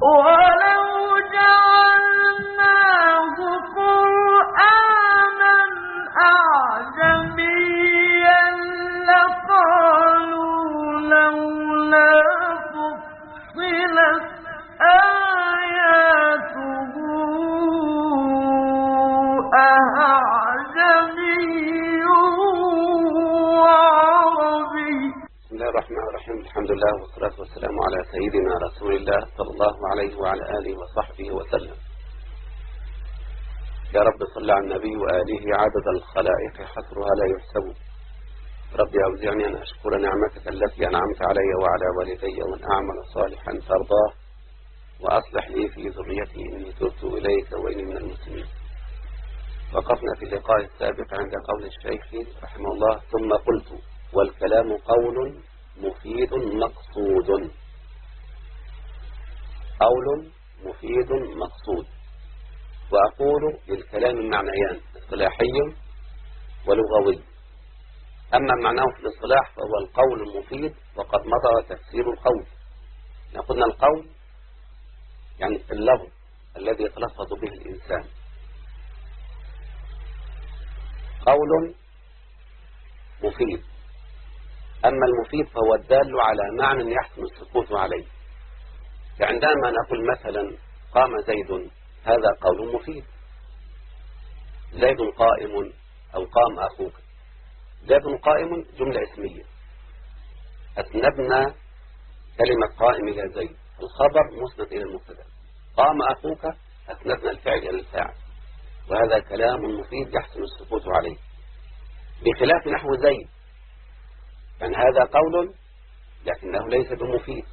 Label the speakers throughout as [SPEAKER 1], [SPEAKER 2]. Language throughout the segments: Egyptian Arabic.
[SPEAKER 1] ولو جعلناه قرآنا أعجميا لقالوا لولا فصلت آياته أعجمي وعربي
[SPEAKER 2] بسم الله الرحمن الرحيم الحمد لله والصلاة والسلام على سيدنا رسول الله صلى الله عليه وعلى آله وصحبه وسلم يا رب صل على النبي وآله عدد الخلائق حصرها لا يحسب ربي أوزعني أن أشكر نعمتك التي أنعمت علي وعلى والدي وأن أعمل صالحا ترضاه وأصلح لي في ذريتي إني تبت إليك وإني من المسلمين وقفنا في اللقاء السابق عند قول الشيخ رحمه الله ثم قلت والكلام قول مفيد مقصود قول مفيد مقصود وأقول للكلام معنيان اصطلاحي ولغوي أما معناه في الاصطلاح فهو القول المفيد وقد مضى تفسير القول قلنا القول يعني اللفظ الذي يتلفظ به الإنسان قول مفيد أما المفيد فهو الدال على معنى يحسن السكوت عليه فعندما نقول مثلا قام زيد هذا قول مفيد زيد قائم أو قام أخوك زيد قائم جملة اسمية أسندنا كلمة قائم إلى زيد الخبر مسند إلى المبتدا قام أخوك أسندنا الفعل إلى الفاعل وهذا كلام مفيد يحسن السكوت عليه بخلاف نحو زيد يعني هذا قول لكنه ليس بمفيد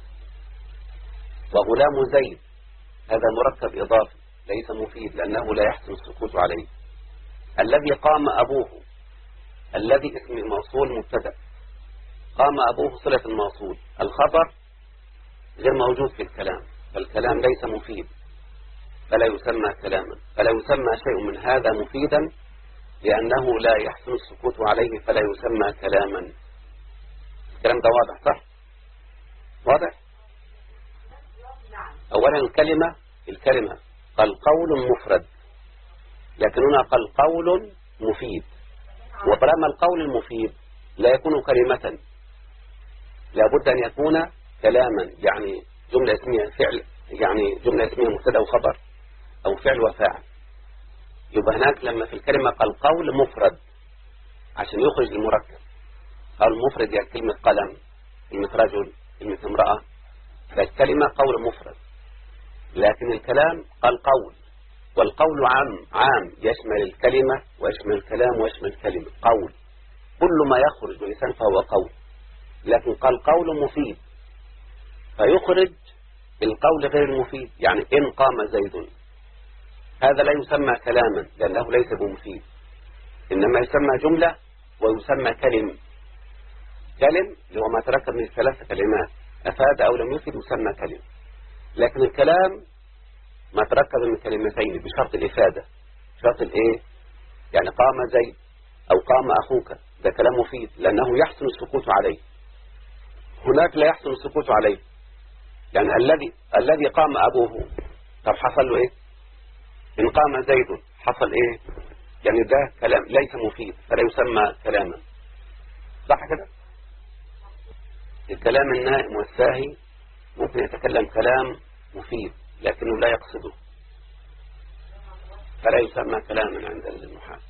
[SPEAKER 2] وغلام زيد هذا مركب إضافي ليس مفيد لأنه لا يحسن السكوت عليه الذي قام أبوه الذي اسم الموصول مبتدا قام أبوه صلة الموصول الخبر غير موجود في الكلام فالكلام ليس مفيد فلا يسمى كلاما فلا يسمى شيء من هذا مفيدا لأنه لا يحسن السكوت عليه فلا يسمى كلاما الكلام ده واضح صح واضح أولا الكلمة الكلمة قال قول مفرد لكن هنا قال قول مفيد وطالما القول المفيد لا يكون كلمة لابد أن يكون كلاما يعني جملة اسمية فعل يعني جملة اسمية مبتدا وخبر أو فعل وفاعل يبقى هناك لما في الكلمة قال قول مفرد عشان يخرج المركب قال مفرد يعني كلمة قلم كلمة رجل كلمة امرأة فالكلمة قول مفرد لكن الكلام قال قول والقول عام عام يشمل الكلمة ويشمل الكلام ويشمل الكلمة قول كل ما يخرج من لسان فهو قول لكن قال قول مفيد فيخرج القول غير المفيد يعني إن قام زيد هذا لا يسمى كلاما لأنه ليس بمفيد إنما يسمى جملة ويسمى كلم كلم اللي هو ما تركب من ثلاث كلمات أفاد أو لم يفيد يسمى كلم لكن الكلام ما تركب من كلمتين بشرط الإفادة شرط الإيه يعني قام زيد أو قام أخوك ده كلام مفيد لأنه يحسن السكوت عليه هناك لا يحسن السكوت عليه يعني الذي الذي قام أبوه طب حصل له إيه إن قام زيد حصل إيه يعني ده كلام ليس مفيد فلا يسمى كلاما صح كده الكلام النائم والساهي ممكن يتكلم كلام مفيد لكنه لا يقصده فلا يسمى كلاما عند النحاة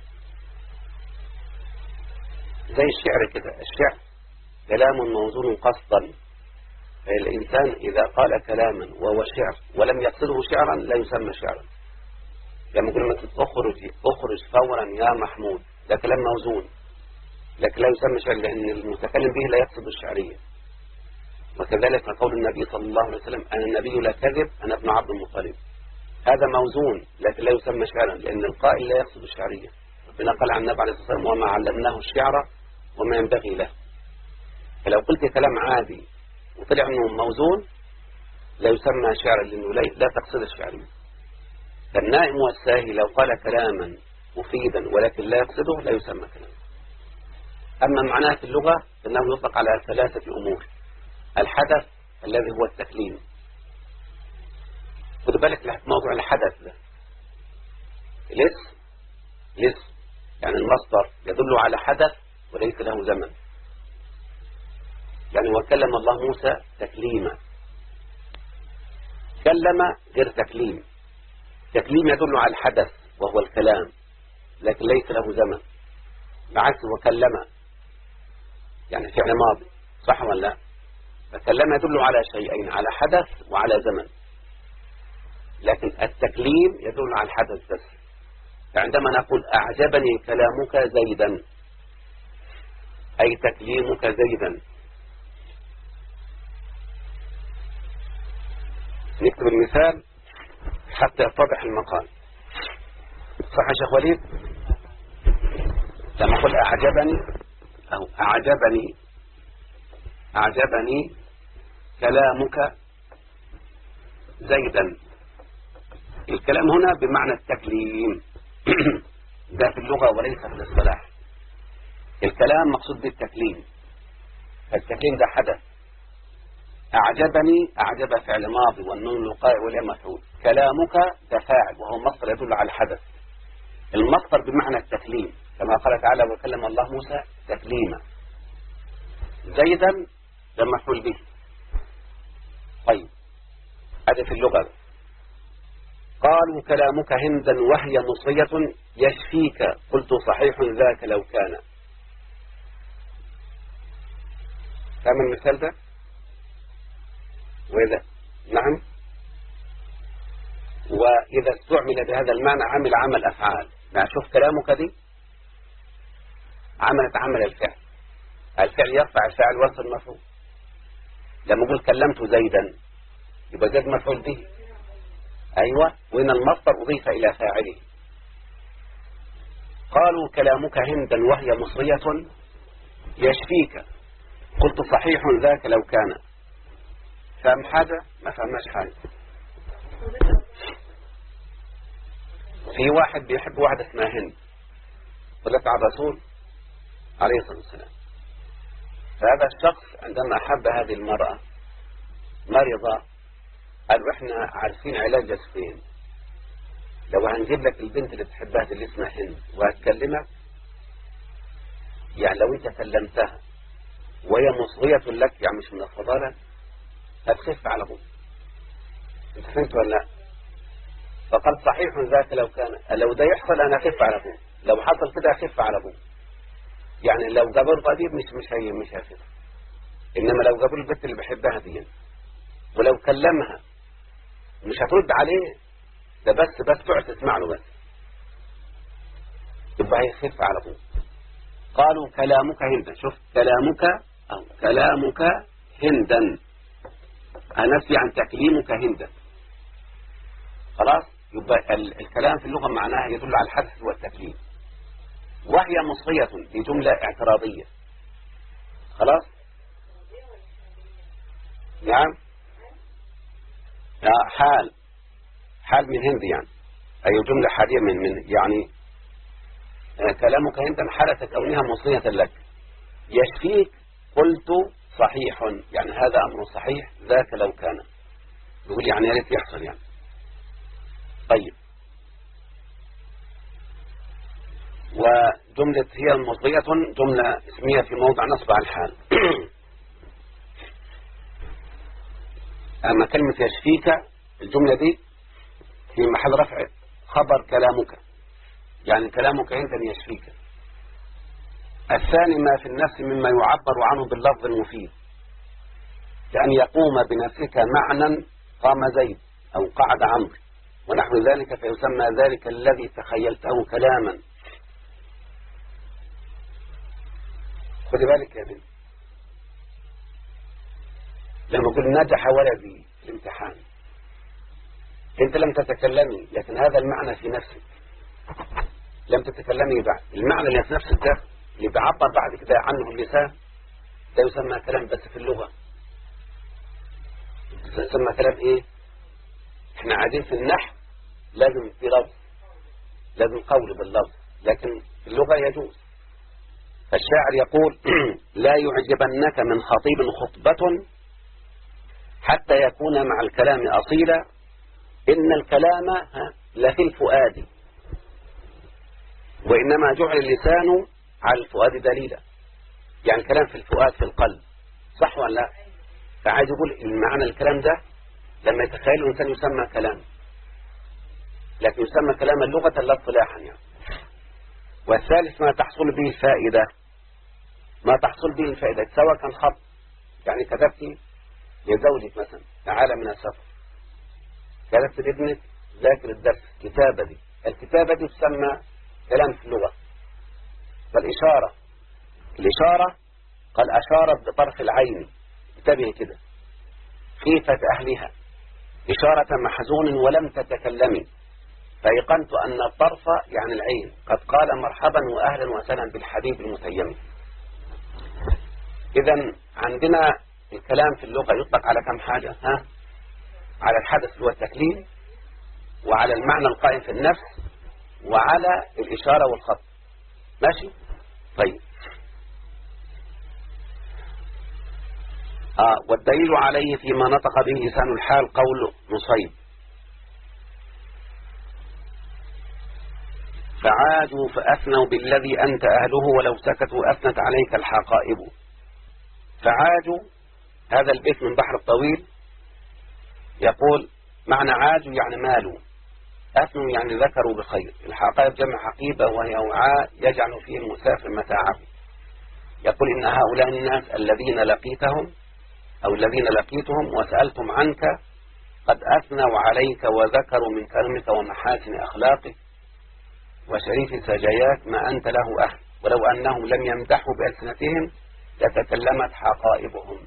[SPEAKER 2] زي الشعر كده الشعر كلام موزون قصدا الإنسان إذا قال كلاما وهو شعر ولم يقصده شعرا لا يسمى شعرا لما يقول مثلا اخرج اخرج فورا يا محمود ده كلام موزون لكن لا يسمى شعر لأن المتكلم به لا يقصد الشعرية وكذلك قول النبي صلى الله عليه وسلم أنا النبي لا كذب أنا ابن عبد المطلب هذا موزون لكن لا يسمى شعرا لأن القائل لا يقصد الشعرية ربنا قال عن النبي عليه الصلاة والسلام وما علمناه الشعر وما ينبغي له فلو قلت كلام عادي وطلع انه موزون لا يسمى شعرا لأنه لا تقصد الشعرية فالنائم والساهي لو قال كلاما مفيدا ولكن لا يقصده لا يسمى كلاما أما معناه في اللغة فإنه يطلق على ثلاثة أمور الحدث الذي هو التكليم خد بالك لح- موضوع الحدث ده الاسم الاسم يعني المصدر يدل على حدث وليس له زمن يعني وكلم الله موسى تكليما كلم غير تكليم تكليم يدل على الحدث وهو الكلام لكن ليس له زمن بالعكس وكلم يعني فعل ماضي صح ولا لا فكلم يدل على شيئين على حدث وعلى زمن لكن التكليم يدل على الحدث بس فعندما نقول أعجبني كلامك زيدا أي تكليمك زيدا نكتب المثال حتى يتضح المقال صح يا شيخ وليد لما أقول أعجبني أو أعجبني أعجبني كلامك زيدا الكلام هنا بمعنى التكليم ده في اللغة وليس في الاصطلاح الكلام مقصود بالتكليم التكليم ده حدث أعجبني أعجب فعل ماضي والنون الوقائع والياء مفعول كلامك ده فاعل وهو مصدر يدل على الحدث المصدر بمعنى التكليم كما قال تعالى وكلم الله موسى تكليما زيدا ده مفعول به طيب هذا في اللغة قالوا كلامك هندا وهي مصرية يشفيك قلت صحيح ذاك لو كان فاهم المثال ده وإذا نعم وإذا استعمل بهذا المعنى عمل عمل أفعال يعني شوف كلامك دي عملت عمل الفعل الفعل يرفع الفاعل وصل المفعول لما أقول كلمت زيدا يبقى زيد مفعول به أيوة وإن المصدر أضيف إلى فاعله قالوا كلامك هندا وهي مصرية يشفيك قلت صحيح ذاك لو كان فهم حاجة ما فهمناش حاجة في واحد بيحب واحدة اسمها هند طلعت على الرسول عليه الصلاة والسلام فهذا الشخص عندما أحب هذه المرأة مرضى قالوا احنا عارفين علاجك فين لو هنجيب لك البنت اللي بتحبها دي اللي اسمها هند وهتكلمك يعني لو انت كلمتها وهي مصغية لك يعني مش من الفضالة هتخف على ابوك انت فهمت ولا لا فقال صحيح ذاك لو كان لو ده يحصل انا اخف على ابوك لو حصل كده اخف على ابوك يعني لو جابوا القدير مش مش هي مش هيخف انما لو جابوا البنت اللي بحبها دي ولو كلمها مش هترد عليه ده بس بس تقعد تسمع له بس يبقى هيخف على طول قالوا كلامك هندا شوف كلامك أو كلامك هندا نفي عن تكليمك هندا خلاص يبقى ال- الكلام في اللغة معناها يدل على الحدث والتكليم وهي مصرية دي جملة اعتراضية خلاص نعم آه، حال حال من هند يعني أي جملة حالية من من يعني آه، كلامك هند حالة كونها مصرية لك يشفيك قلت صحيح يعني هذا أمر صحيح ذاك لو كان يقول يعني يا ريت يحصل يعني طيب وجملة هي المصرية جملة اسمية في موضع نصب على الحال أما كلمة يشفيك الجملة دي في محل رفع خبر كلامك يعني كلامك أنت يشفيك الثاني ما في النفس مما يعبر عنه باللفظ المفيد كأن يقوم بنفسك معنى قام زيد أو قعد عمرو ونحو ذلك فيسمى ذلك الذي تخيلته كلاما خد بالك يا بنت لما قل نجح ولدي في الامتحان انت لم تتكلمي لكن هذا المعنى في نفسك لم تتكلمي بعد المعنى اللي في نفسك ده اللي بيعبر بعد كده عنه اللسان ده يسمى كلام بس في اللغة يسمى كلام ايه احنا قاعدين في النحو لازم في لفظ لازم قول باللفظ لكن في اللغة يجوز فالشاعر يقول لا يعجبنك من خطيب خطبة حتى يكون مع الكلام أصيلا إن الكلام ها، لفي الفؤاد وإنما جعل اللسان على الفؤاد دليلا يعني الكلام في الفؤاد في القلب صح ولا لا فعايز يقول المعنى الكلام ده لما يتخيل الإنسان يسمى كلام لكن يسمى كلاما لغة لا اصطلاحا يعني والثالث ما تحصل به الفائدة ما تحصل به الفائدة سواء كان خط يعني كتبت لزوجك مثلا تعالى من السفر كتبت لابنك ذاكر الدرس كتابة دي الكتابة دي تسمى كلام في اللغة والإشارة الإشارة قال أشارت بطرف العين انتبه كده خيفة أهلها إشارة محزون ولم تتكلمي فأيقنت أن الطرف يعني العين قد قال مرحبا وأهلا وسهلا بالحبيب المتيم إذا عندنا الكلام في اللغة يطلق على كم حاجة ها؟ على الحدث اللي هو التكليم وعلى المعنى القائم في النفس وعلى الإشارة والخط ماشي طيب آه والدليل عليه فيما نطق به لسان الحال قول نصيب فعادوا فأثنوا بالذي أنت أهله ولو سكتوا أثنت عليك الحقائب فعادوا هذا البيت من بحر الطويل يقول معنى عادوا يعني مالوا أثنوا يعني ذكروا بخير الحقائب جمع حقيبة وهي وعاء يجعل فيه المسافر متاعه يقول إن هؤلاء الناس الذين لقيتهم أو الذين لقيتهم وسألتم عنك قد أثنوا عليك وذكروا من كرمك ومحاسن أخلاقك وشريف سجاياك ما أنت له أهل ولو أنهم لم يمدحوا بألسنتهم لتكلمت حقائبهم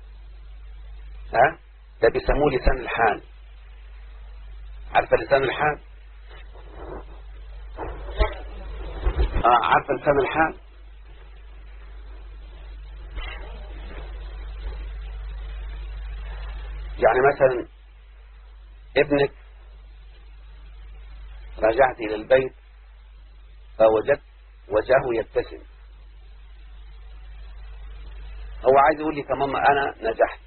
[SPEAKER 2] ها ده بيسموه لسان الحال عارفة لسان الحال آه عارفة لسان الحال يعني مثلا ابنك رجعت إلى البيت فوجدت وجهه يبتسم هو عايز يقول لي كماما أنا نجحت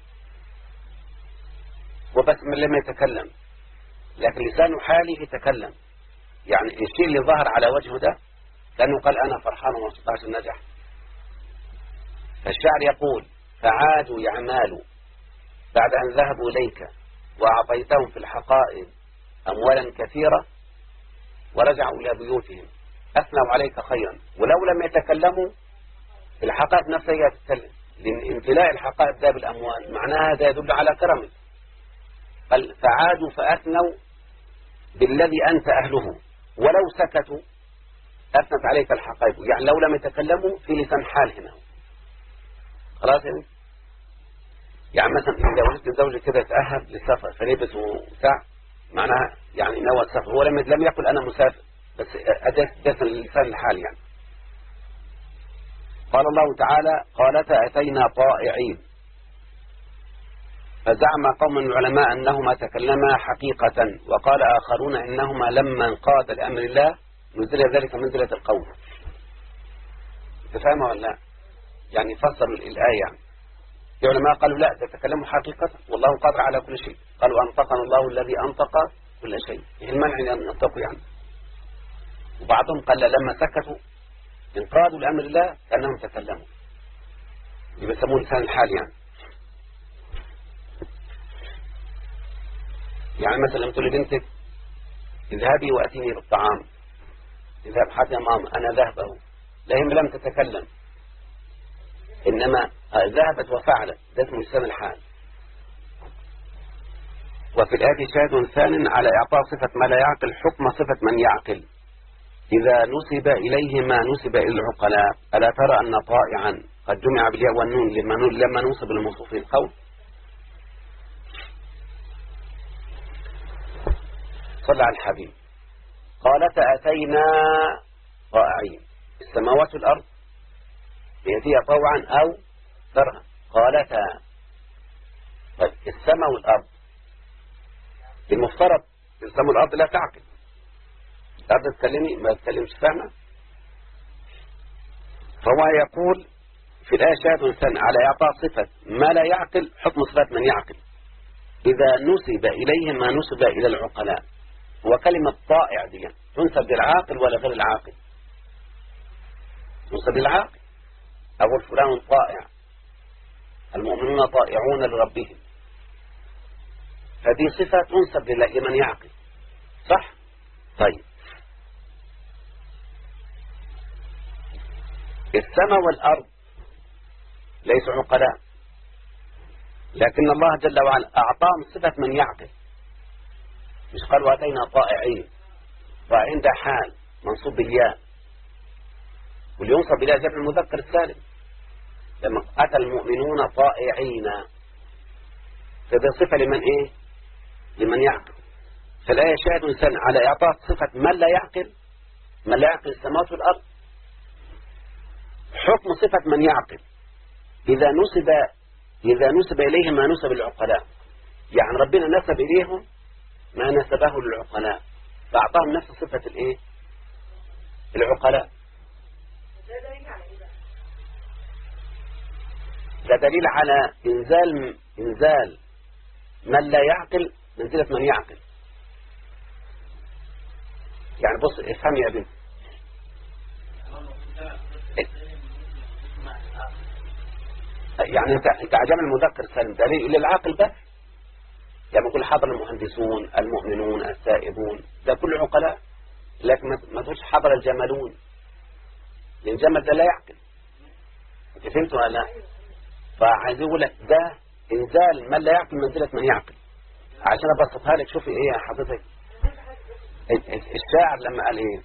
[SPEAKER 2] وبس من لم يتكلم لكن لسانه حالي يتكلم يعني الشيء اللي ظهر على وجهه ده كأنه قال أنا فرحان ومبسوط عشان نجح فالشعر يقول فعادوا يعمالوا بعد أن ذهبوا إليك وأعطيتهم في الحقائب أموالا كثيرة ورجعوا إلى بيوتهم أثنوا عليك خيرا ولو لم يتكلموا الحقائب نفسها هي تتكلم لأن امتلاء الحقائب ده بالأموال معناها هذا يدل على كرمك قال فعادوا فأثنوا بالذي أنت أهله ولو سكتوا أثنت عليك الحقائب يعني لو لم يتكلموا في لسان حال هنا خلاص يعني يعني مثلا إذا وجدت زوجي كده يتأهب للسفر فلبس وبتاع معناها يعني نوى السفر هو لم لم يقل أنا مسافر بس أداة لسان الحال يعني قال الله تعالى قالتا أتينا طائعين فزعم قوم من العلماء أنهما تكلما حقيقة وقال آخرون إنهما لما انقاد لأمر الله نزل ذلك منزلة القول تفهم ولا لا يعني فسر الآية يعني العلماء قالوا لا تتكلموا حقيقة والله قادر على كل شيء قالوا أنطقنا الله الذي أنطق كل شيء إيه المنع أن ننطقوا يعني وبعضهم قال لما سكتوا انقادوا لأمر الله كأنهم تكلموا يبقى يسموه لسان الحال يعني يعني مثلا لما تقول لبنتك اذهبي وأتيني بالطعام اذهب حتى يا ماما أنا ذهبه لا هم لم تتكلم إنما ذهبت وفعلت ده اسمه لسان الحال وفي الآية شاهد ثان على إعطاء صفة ما لا يعقل حكم صفة من يعقل إذا نسب إليه ما نسب إلى العقلاء ألا ترى أن طائعا قد جمع بالياء والنون لما لما نوصب الموصوف في القول صلى على الحبيب قالت أتينا طائعين السماوات والأرض يأتيها طوعا أو كرها قالتا طيب السماء والأرض المفترض السماء والأرض لا تعقل الأرض تكلمي ما تكلمش فاهمة فهو يقول في الآية شاهد إنسان على إعطاء صفة ما لا يعقل حكم صفات من يعقل إذا نسب إليه ما نسب إلى العقلاء وكلمة طائع دي تنسب للعاقل ولا غير العاقل تنسب للعاقل أقول فلان طائع المؤمنون طائعون لربهم هذه صفة تنسب لمن يعقل صح طيب السماء والأرض ليسوا عقلاء لكن الله جل وعلا أعطاهم صفة من يعقل مش قال واتينا طائعين طائعين ده حال منصوب بالياء والينصب بالياء جمع المذكر السالم لما أتى المؤمنون طائعين فده صفة لمن إيه لمن يعقل فالآية شاهد إنسان على إعطاء صفة من لا يعقل من لا يعقل السماوات والأرض حكم صفة من يعقل إذا نسب إذا نسب إليه ما نسب العقلاء يعني ربنا نسب إليهم ما نسبه للعقلاء فأعطاهم نفس صفة الإيه العقلاء ده دليل على إنزال إنزال من لا يعقل منزلة من يعقل يعني بص افهم يا بنت يعني انت انت عجم المذكر سالم دليل للعاقل بس يعني يقول حضر المهندسون المؤمنون السائبون ده كل عقلاء لكن ما تقولش حضر الجملون لان الجمل ده لا يعقل انت فهمت ولا لا فعايز يقول لك ده انزال من لا يعقل منزله من يعقل عشان ابسطها لك شوفي ايه يا حضرتك الشاعر لما قال ايه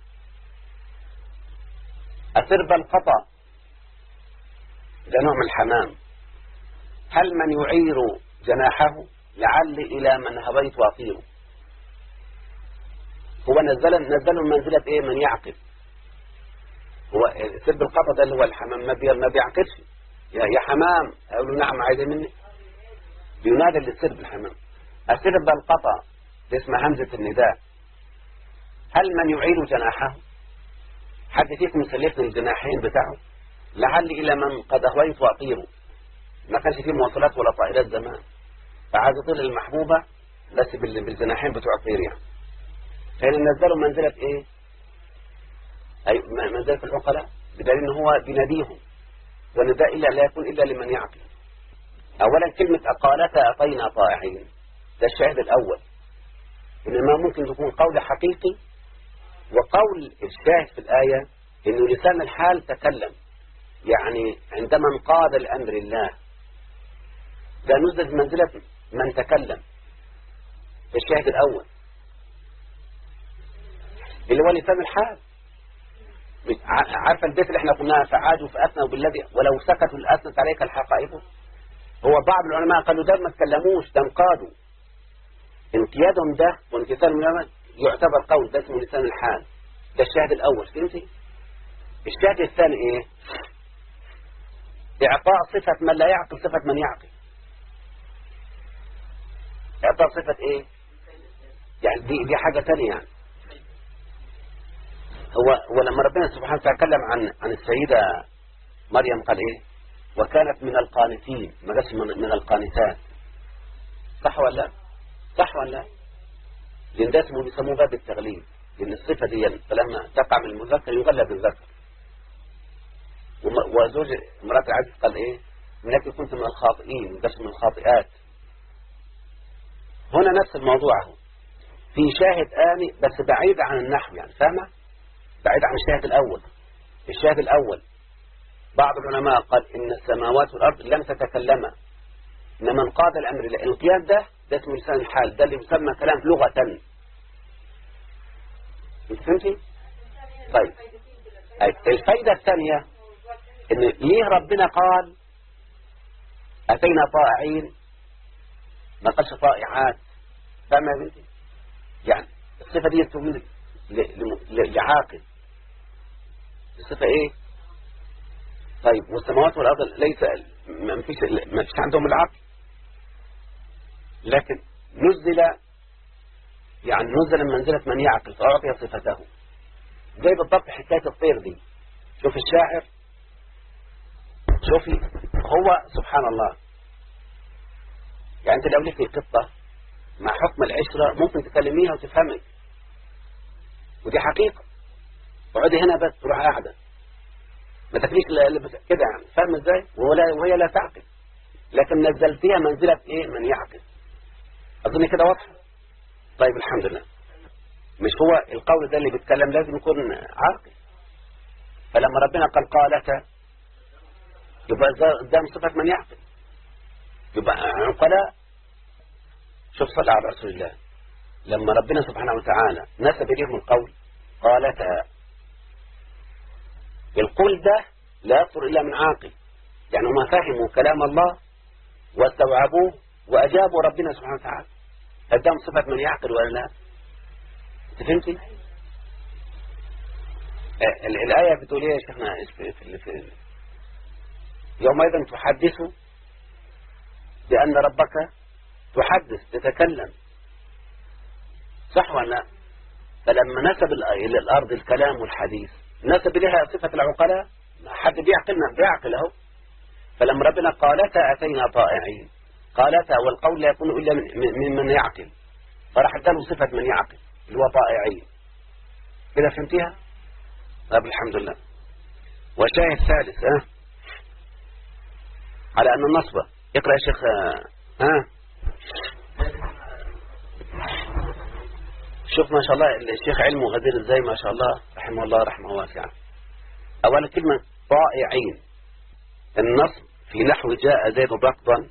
[SPEAKER 2] أسرب القطا ده نوع من الحمام هل من يعير جناحه لعل إلى من هويت وأطير هو نزل نزله منزلة إيه من يعقل هو سرب القطا ده اللي هو الحمام ما, بي ما بيعقلش يا, يا حمام أقول له نعم عايز مني بينادي للسرب الحمام أسرب القطا ده اسمها همزة النداء هل من يعير جناحه حد فيكم يسلفني الجناحين بتاعه لعل إلى من قد أهويت وأطيره ما كانش فيه مواصلات ولا طائرات زمان فعايز يطير المحبوبة بس بالجناحين بتوع الطير يعني فهنا نزلوا منزلة ايه أي منزلة العقلاء بدليل ان هو بيناديهم والنداء إلا لا يكون إلا لمن يعقل أولا كلمة أقالتا أعطينا طائعين ده الشاهد الأول إنما ممكن تكون قول حقيقي وقول الشاهد في الآية إنه لسان الحال تكلم يعني عندما انقاد لأمر الله ده نزل منزلة من تكلم في الشاهد الأول اللي هو لسان الحال عارفة البيت اللي احنا قلناها فعادوا فأثنوا بالذي ولو سكتوا لأثنت عليك الحقائب هو بعض العلماء قالوا ده ما تكلموش ده انقادوا انقيادهم ده وانكسارهم العلماء يعتبر قول ده اسمه لسان الحال ده الشاهد الأول فهمتي الشاهد الثاني ايه إعطاء صفة من لا يعقل صفة من يعقل إعطاء صفة إيه يعني دي, دي حاجة تانية يعني هو, هو لما ربنا سبحانه وتعالى تكلم عن عن السيدة مريم قال إيه وكانت من القانتين ما قالش من, من القانتات صح ولا لا صح ولا لا لأن ده اسمه بيسموه باب التغليب لأن الصفة دي فلما تقع من المذكر يغلب الذكر وزوج امرأة العزيز قال ايه انك كنت من الخاطئين بس من الخاطئات هنا نفس الموضوع اهو في شاهد آني بس بعيد عن النحو يعني فاهمة بعيد عن الشاهد الأول الشاهد الأول بعض العلماء قال إن السماوات والأرض لم تتكلما إنما انقاد الأمر الانقياد ده ده اسمه لسان الحال ده اللي يسمى كلام لغة فهمتي؟ طيب الفايدة الثانية ان ليه ربنا قال اتينا طائعين ما قالش طائعات فاهم يا بنتي يعني الصفه دي تقول لعاقل الصفه ايه طيب والسماوات والارض ليس ما فيش ما فيش عندهم العقل لكن نزل يعني نزل من منزله من يعقل فاعطي صفته زي بالضبط حكايه الطير دي شوف الشاعر شوفي هو سبحان الله يعني انت لو لك قطة مع حكم العشرة ممكن تكلميها وتفهمك ودي حقيقة اقعدي هنا بس تروح قاعدة ما تاكليش الا بس كده يعني فاهم ازاي ولا وهي لا تعقل لكن نزلتيها منزلة ايه من يعقل اظن كده واضحة طيب الحمد لله مش هو القول ده اللي بيتكلم لازم يكون عاقل فلما ربنا قال قالك يبقى قدام صفة من يعقل يبقى عقلاء شوف صلى على رسول الله لما ربنا سبحانه وتعالى نسب إليهم القول قالتها القول ده لا يصدر إلا من عاقل يعني هم فهموا كلام الله واستوعبوه وأجابوا ربنا سبحانه وتعالى قدام صفة من يعقل ولا لا انت فهمتي آه، ال- الآية بتقول ايه يا شيخنا في في في يومئذ تحدث بأن ربك تحدث تتكلم صح ولا لا فلما نسب ال- إلى الأرض الكلام والحديث نسب إليها صفة العقلاء حد بيعقلنا بيعقل أهو فلما ربنا قالتا أتينا طائعين قالتا والقول لا يكون إلا من, من, من يعقل فراح اداله صفة من يعقل اللي هو طائعين كده فهمتيها طيب الحمد لله وشاهد ثالث ها على أن النصب اقرأ يا شيخ ها شوف ما شاء الله الشيخ علمه غدير ازاي ما شاء الله رحمه الله رحمه واسعة أولا كلمة طائعين النصب في نحو جاء زيد ركضا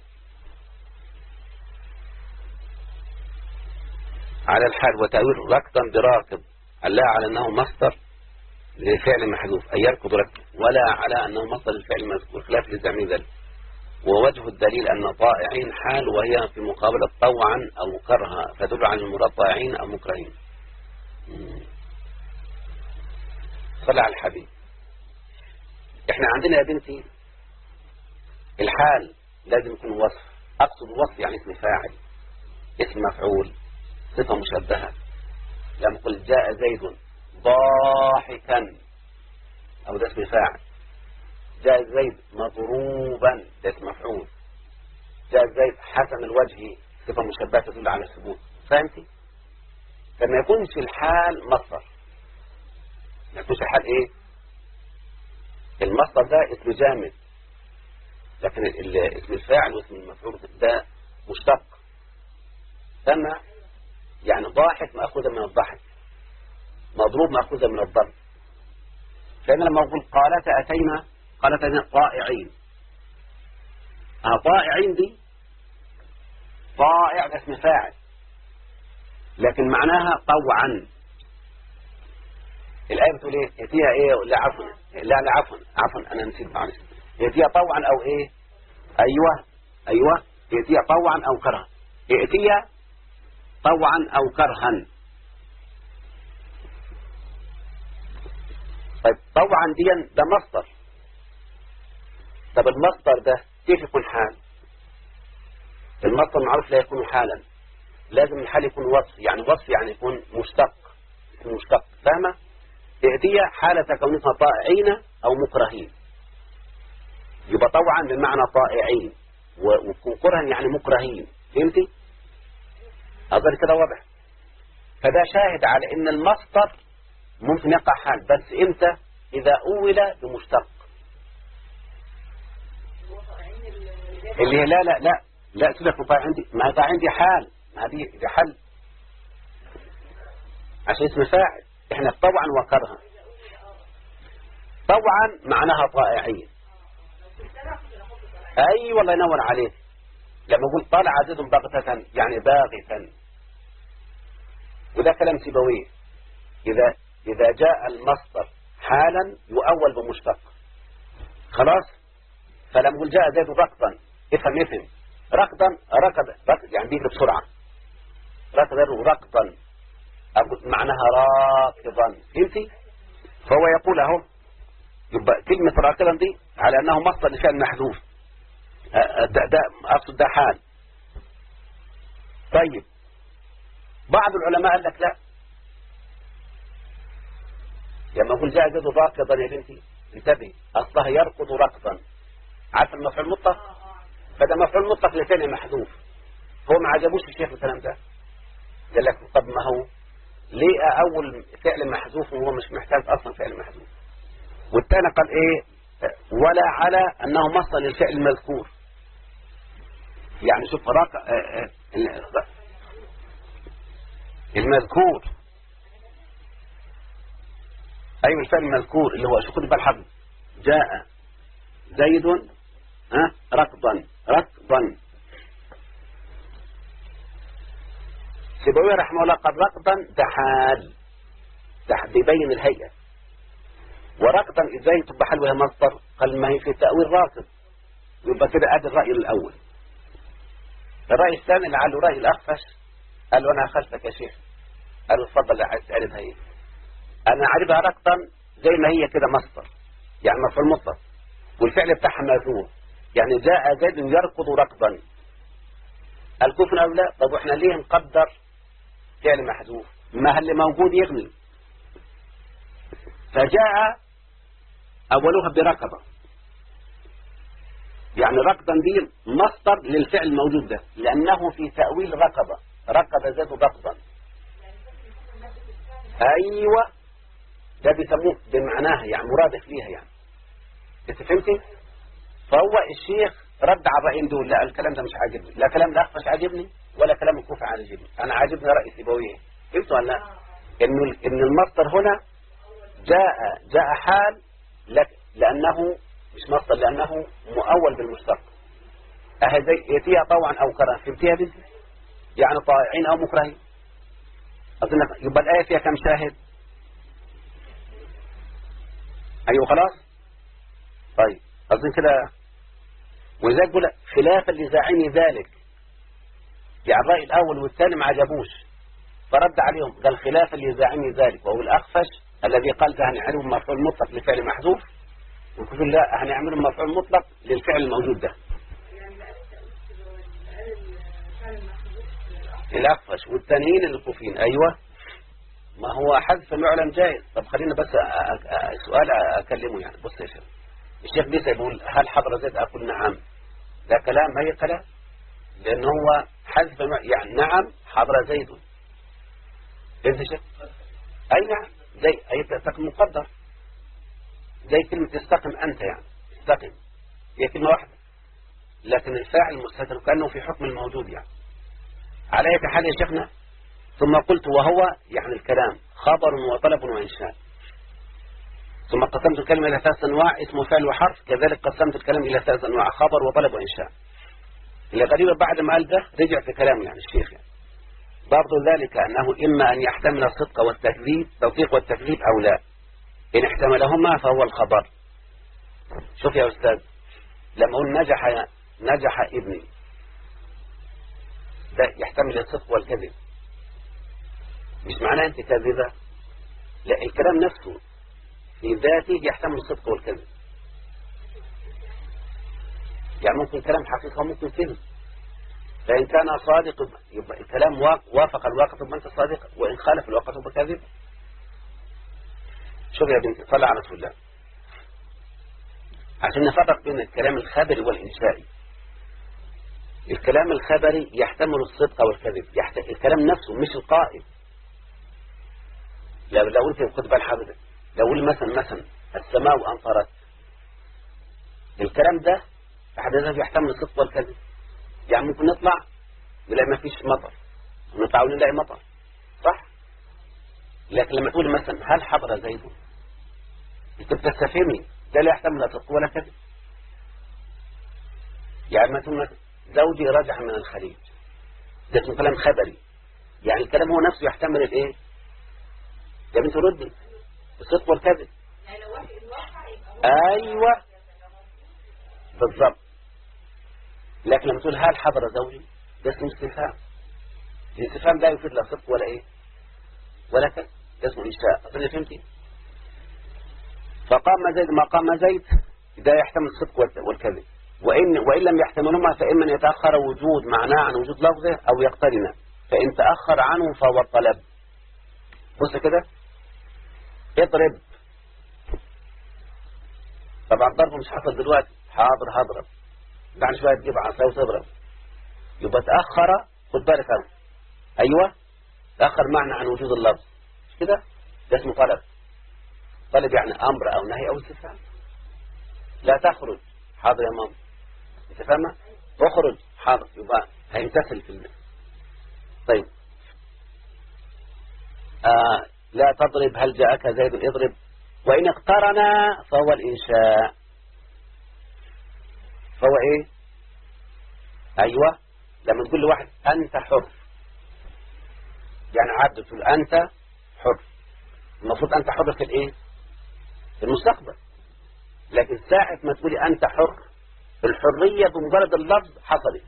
[SPEAKER 2] على الحال وتأويل ركضا براكض لا على أنه مصدر لفعل محذوف أي يركض ركض ولا على أنه مصدر للفعل المذكور خلاف لزعم ذلك ووجه الدليل أن طائعين حال وهي في مقابلة طوعا أو كرها فتدل على المراد طائعين أو مكرهين صلى على الحبيب احنا عندنا يا بنتي الحال لازم يكون وصف أقصد وصف يعني اسم فاعل اسم مفعول صفة مشبهة لما قل جاء زيد ضاحكا أو ده اسم فاعل جاء زيد مضروبا ده اسم مفعول جاء زيد حسن الوجه صفة مشبهة تدل على الثبوت فهمتي؟ فما يكونش الحال مصدر ما يكونش الحال ايه؟ المصدر ده اسم جامد لكن ال- اسم الفاعل واسم المفعول ده مشتق سمع يعني ضاحك مأخوذة من الضحك مضروب مأخوذة من الضرب فأنا لما أقول قالت أتينا قالت أتينا طائعين آه طائعين دي طائع ده اسم فاعل لكن معناها طوعا الآية بتقول إيه يأتيها إيه لا عفوا لا لا عفوا عفوا أنا نسيت معلش يأتيها طوعا أو إيه أيوة أيوة يأتيها طوعا أو كرها يأتيها طوعا أو كرها طيب طوعا دي ده مصدر طب المصدر ده كيف يكون حال المصدر معروف لا يكون حالا لازم الحال يكون وصف يعني وصف يعني يكون مشتق يكون مشتق فاهمة هي حالة كونها طائعين أو مكرهين يبقى طوعا بمعنى طائعين و- ويكون كرها يعني مكرهين فهمتي أظن كده واضح فده شاهد على ان المصدر ممكن يقع حال بس امتى اذا اول بمشتق اللي هي لا لا لا لا سيبك من طيب عندي ما طيب عندي حال ما دي دي حل عشان اسم فاعل احنا في طوعا وكرها طوعا معناها طائعين اي والله ينور عليك لما اقول طلع زيد بغتة يعني باغتا وده كلام سيبويه إذا إذا جاء المصدر حالا يؤول بمشتق خلاص فلما يقول جاء زيد ركضا افهم افهم ركضا ركض ركض يعني بيجري بسرعة ركض ركضا أقول معناها راكضا فهمتي فهو يقول اهو يبقى كلمة راكضا دي على أنه مصدر لفعل محذوف أه، ده, ده أقصد ده حال طيب بعض العلماء قال لك لا لما اقول جاء زيد راكضا يا بنتي انتبهي اصلها يركض ركضا عارف المفعول المطلق فده مفعول مطلق لفعل محذوف هو ما عجبوش الشيخ الكلام ده قال لك طب ما هو ليه اول فعل محذوف وهو مش محتاج اصلا فعل محذوف والثاني قال ايه ولا على انه مصدر للفعل المذكور يعني شوف راق آه، آه، المذكور ايوه الفعل المذكور اللي هو شو خد بالحظ جاء زيد ها ركضا ركضا سيبويه رحمه الله قال ركضا ده حال ده بيبين الهيئة وركضا ازاي تبقى حال وهي مصدر قال ما هي في تأويل راكض يبقى كده ادي الرأي الأول الرأي الثاني لعله رأي الأخفش قال له أنا خلفك يا شيخ قال له اتفضل لا عايز تعرفها ايه أنا عارفها ركضا زي ما هي كده مصدر يعني مفعول مطلق والفعل بتاعها مذموم يعني جاء زيد يركض ركضا الكفر أو لا طب واحنا ليه نقدر فعل محذوف ما اللي موجود يغني فجاء أولها بركضة يعني ركضا دي مصدر للفعل الموجود ده لأنه في تأويل ركضة ركض زيد ركضا أيوة ده بيسموه بمعناها يعني مرادف ليها يعني انت فهمتي فهو الشيخ رد على الرأيين دول لا الكلام ده مش عاجبني لا كلام الأخفش عاجبني ولا كلام الكوفة عاجبني أنا عاجبني رأي سيبويه فهمتوا ولا لا إنه إن المصدر هنا جاء جاء حال لك لأنه مش مصدر لأنه مؤول بالمشتق أهي زي يتيها طوعا أو كرها فهمتيها بنتي يعني طائعين أو مكرهين أظن يبقى الآية فيها كم شاهد أيوه خلاص طيب أظن كده ولذلك يقول خلافا لزاعم ذلك يعني الرأي الأول والثاني ما عجبوش فرد عليهم قال خلافا لزاعم ذلك وهو الأخفش الذي قال ده هنعمله مفعول مطلق لفعل محذوف ويقول لا هنعمله مفعول مطلق للفعل الموجود ده الأخفش والثانيين الكوفيين أيوة ما هو حذف المعلم جائز طب خلينا بس أ- أ- سؤال أكلمه يعني بص يا شيخ الشيخ بيسا يقول هل حضر زيد أقول نعم ده كلام ما هي كلام لأن هو حذف المع- يعني نعم حضر زيد انت شيخ أي نعم زي أي تستقم مقدر زي كلمة استقم أنت يعني استقم هي كلمة واحدة لكن الفاعل مستتر كأنه في حكم الموجود يعني على أي حال يا شيخنا ثم قلت وهو يعني الكلام خبر وطلب وإنشاء ثم قسمت الكلمة إلى ثلاث أنواع اسم فعل وحرف كذلك قسمت الكلام إلى ثلاث أنواع خبر وطلب وإنشاء اللي غريبة بعد ما قال ده رجع في كلامه يعني الشيخ يعني. برضو ذلك أنه إما أن يحتمل الصدق والتكذيب توثيق والتكذيب أو لا إن احتملهما فهو الخبر شوف يا أستاذ لما أقول نجح نجح ابني ده يحتمل الصدق والكذب مش معناه أنت كاذبة لا الكلام نفسه في ذاته يحتمل الصدق والكذب يعني ممكن كلام حقيقة وممكن كذب فإن كان صادق يبقى الكلام وافق الواقع يبقى أنت صادق وإن خالف الواقع يبقى كاذب شوف يا بنتي صلى على رسول الله عشان نفرق بين الكلام الخبري والإنشائي الكلام الخبري يحتمل الصدق والكذب يحت... الكلام نفسه مش القائل لو لو انت خد بال حضرتك لو قول مثلا مثلا السماء أمطرت الكلام ده أحد ذاته يحتمل الصدق والكذب يعني ممكن نطلع نلاقي ما فيش مطر ونطلع ونلاقي مطر صح لكن لما تقول مثلا هل حضر زيد انت بتستفهمي ده لا يحتمل لا صدق ولا كذب يعني ما تقول مثلا زوجي رجع من الخليج ده اسمه كلام خبري يعني الكلام هو نفسه يحتمل الايه يا بنت ردي الصدق والكذب ايوه بالضبط لكن لما تقول هل حضر زوجي ده اسمه استفهام الاستفهام لا يفيد لا صدق ولا ايه ولا كذب ده اسمه انشاء اظن فهمتي فقام زيد ما قام زيد ده يحتمل الصدق والكذب وإن, وإن لم يحتملهما فإما أن يتأخر وجود معناه عن وجود لفظه أو يقترن فإن تأخر عنه فهو الطلب بص كده اضرب طبعا الضرب مش حصل دلوقتي حاضر هضرب بعد شوية تجيب عصا وتضرب يبقى تأخر خد بالك أهو أيوة تأخر معنى عن وجود اللفظ مش كده ده اسمه طلب طلب يعني أمر أو نهي أو استفهام لا تخرج حاضر يا ماما انت فاهمه اخرج حاضر يبقى هيمتثل في المثل طيب آه لا تضرب هل جاءك زيد اضرب وإن اقترن فهو الإنشاء فهو إيه أيوة لما تقول لواحد أنت حر يعني عبد تقول أنت حر المفروض أنت حر في الإيه في المستقبل لكن ساعة ما تقولي أنت حر الحرية بمجرد اللفظ حصلت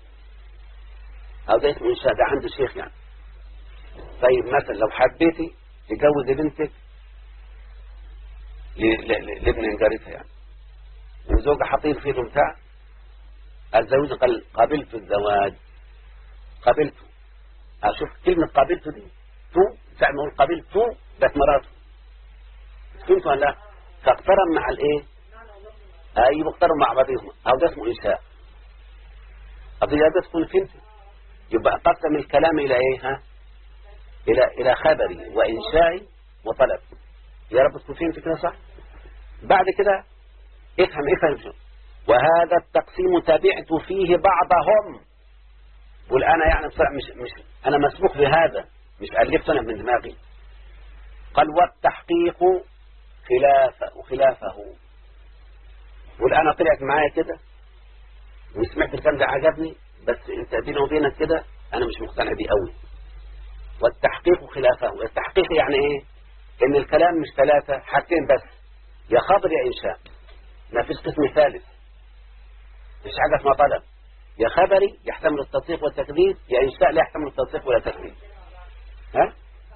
[SPEAKER 2] هذا اسمه إنشاء ده عند الشيخ يعني طيب مثلا لو حبيتي تجوزي بنتك لابن جارتها يعني وزوجها حاطين فيه بتاع الزوج قال قبلت الزواج قبلته أشوف كلمة قبلته دي تو ساعة ما أقول قبلته بقت مراته فهمت ولا لا فاقترن مع الايه ايوه اقترن مع بعضهم او ده اسمه انشاء قضية ده تكون فهمت يبقى قسم الكلام الى ايه ها الى الى خبري وانشائي وطلب يا رب تكون فهمت كده صح بعد كده افهم افهم شو وهذا التقسيم تبعت فيه بعضهم قول انا يعني بصراحة مش مش انا مسبوق بهذا مش الفت انا من دماغي قال والتحقيق خلافه وخلافه قول انا طلعت معايا كده وسمعت الكلام ده عجبني بس انت بيني وبينك كده انا مش مقتنع بيه قوي والتحقيق خلافه التحقيق يعني ايه ان الكلام مش ثلاثة حاجتين بس يا خبر يا انشاء ما فيش قسم ثالث مش حاجة اسمها طلب يا خبري يحتمل التصديق والتكذيب يا انشاء لا يحتمل التصديق ولا تكذيب ها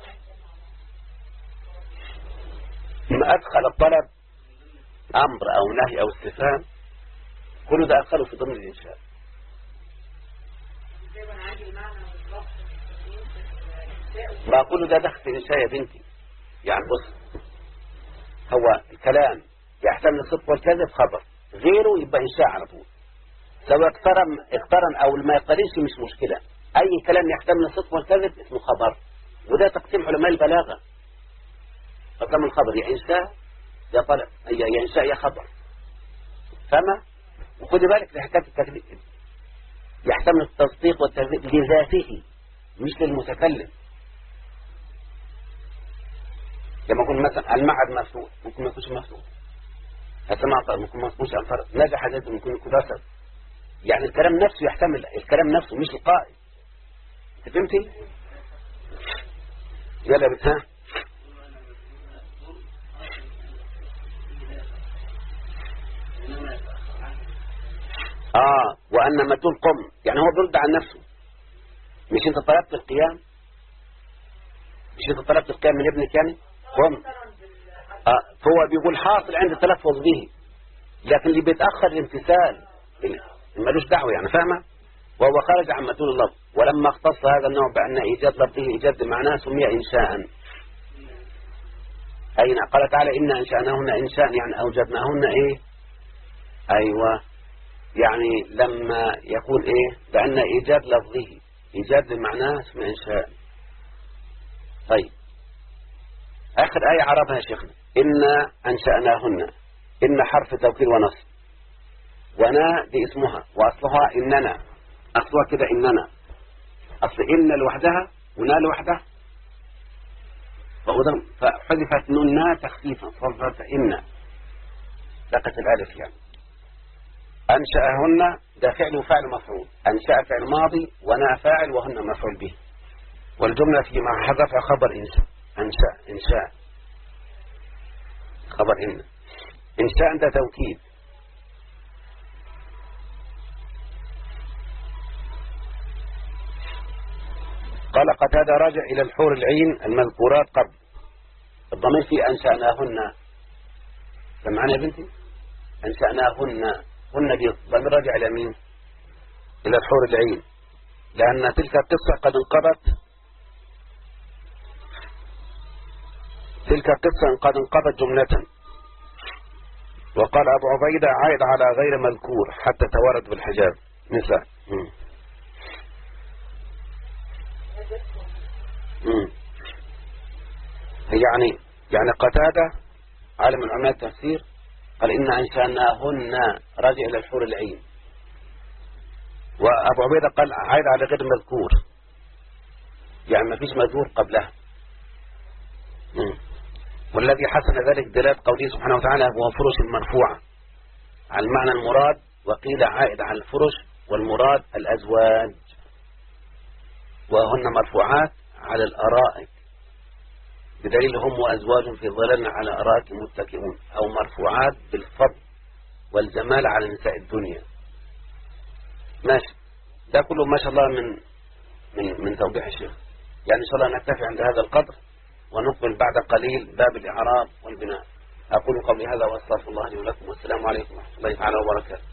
[SPEAKER 2] ما ادخل الطلب امر او نهي او استفهام كل ده ادخله في ضمن الانشاء ما كل ده دخل في الانشاء يا بنتي يعني بص هو الكلام يحتمل الصدق والكذب خبر غيره يبقى إنشاء على طول سواء اقترن اقترن أو ما يقترنش مش مشكلة أي كلام يحتمل الصدق والكذب اسمه خبر وده تقسيم علماء البلاغة قسم الخبر يا إنشاء يا طلب يا إنشاء يا خبر فما وخدي بالك لحكاية التكذيب يحتمل التصديق والتكذيب لذاته مش للمتكلم لما يكون مثلا المعهد مفتوح ممكن ما يكونش مفتوح السماء ممكن ما يكونش انفرد نجح جدا ممكن يكون رسل يعني الكلام نفسه يحتمل الكلام نفسه مش القائل انت فهمتي يلا بت ها اه وان ما تقول قم يعني هو بيرد عن نفسه مش انت طلبت القيام مش انت طلبت القيام من ابنك يعني قم آه هو بيقول حاصل عند التلفظ به لكن اللي بيتأخر الامتثال ملوش دعوة يعني فاهمة وهو خارج عن مدلول اللفظ ولما اختص هذا النوع بأن إيجاد لفظه إيجاد معناه سمي إنشاء أين قال تعالى إنا أنشأناهن إنشاء يعني أوجدناهن إيه أيوة يعني لما يقول إيه بأن إيجاد لفظه إيجاد معناه اسمه إنشاء طيب آخر آية عربها يا شيخنا إنا أنشأناهن إن حرف توكيد ونصب ونا دي اسمها وأصلها إننا أصلها كده إننا أصل إن لوحدها ونا لوحدها فحذفت ننا تخفيفا صرفت إن لقت الألف يعني أنشأهن ده فعل وفعل مفعول أنشأ فعل ماضي ونا فاعل وهن مفعول به والجملة في مع حذف خبر إنشاء أنشاء إنشاء خبر إن إنشاء ده توكيد قال قتادة راجع إلى الحور العين المذكورات قبل الضمير في أنشأناهن سمعنا يا بنتي أنشأناهن هن دي الضمير راجع إلى مين إلى الحور العين لأن تلك القصة قد انقضت تلك القصة قد انقضت جملة وقال أبو عبيدة عائد على غير مذكور حتى توارد بالحجاب نساء مم. يعني يعني قتادة عالم من علماء التفسير قال إن أنشأناهن راجع إلى الحور العين وأبو عبيدة قال عايد على غير مذكور يعني ما فيش مذكور قبلها مم. والذي حسن ذلك دلالة قوله سبحانه وتعالى هو فرش مرفوعة على المعنى المراد وقيل عائد على الفرش والمراد الأزواج وهن مرفوعات على الأرائك بدليل هم وأزواج في ظلال على أرائك متكئون أو مرفوعات بالفضل والجمال على نساء الدنيا ماشي ده كله ما شاء الله من من من توضيح الشيخ يعني إن شاء الله نكتفي عند هذا القدر ونكمل بعد قليل باب الإعراب والبناء أقول قولي هذا وأستغفر الله لي ولكم والسلام عليكم ورحمة الله تعالى وبركاته